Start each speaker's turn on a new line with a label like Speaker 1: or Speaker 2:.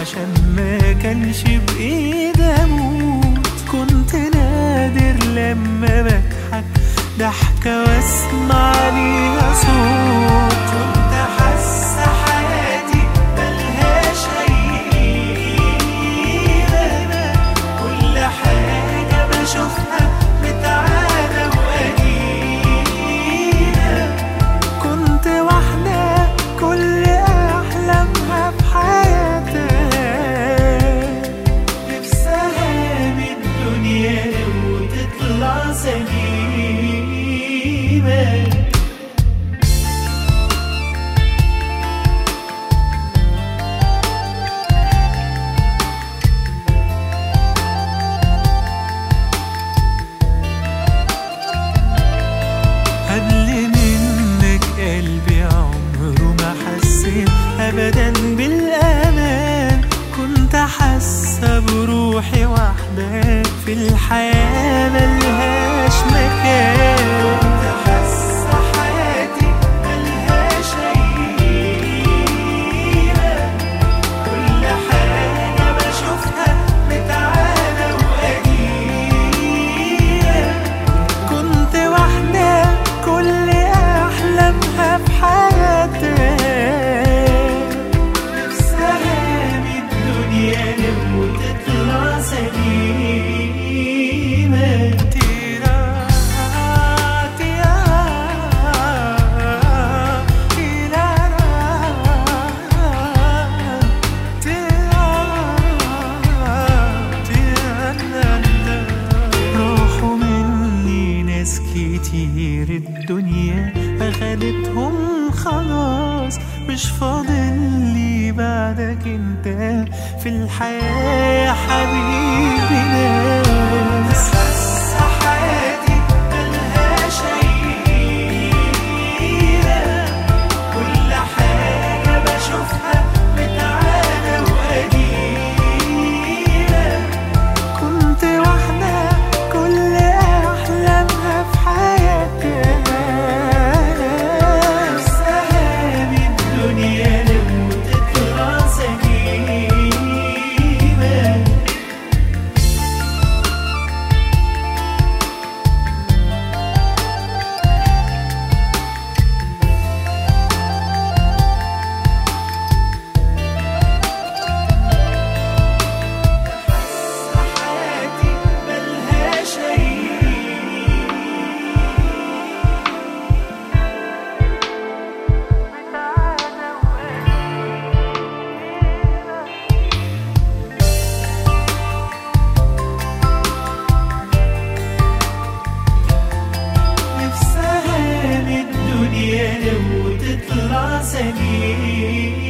Speaker 1: عشان ما كانش بإيدي أموت كنت نادر لما بضحك ضحكة واسمع ليها صوت كنت حاسة حياتي ملهاش أي قيمة كل حاجة بشوفها متعادة وقديمة كنت واحدة كل أحلامها في حياتها نفسها من الدنيا وتطلع سليمة قبل منك قلبي عمره ما حسيت ابدا بالامان كنت حاسه بروحي واحده في الحياه ملهاش مكان كنت حاسه حياتي ملهاش اي قيمه كل حاجه بشوفها متعاده وقديمه كنت واحدة كل أحلامها في حياتها نفسها من الدنيا وتطلع سليمة تيرا تيرا راحوا مني ناس كتير الدنيا أخدتهم خلاص مش فاضل لي بعدك انت في الحياة يا حبيبي ناس حاسة حياتي ملهاش أي قيمة كل حاجة بشوفها متعادة وقديمة كنت واحدة كل أحلامها في حياتها نفسها من الدنيا لو تطلع سليمة حياتي ملهاش أي نفسها من الدنيا لو تطلع سليمة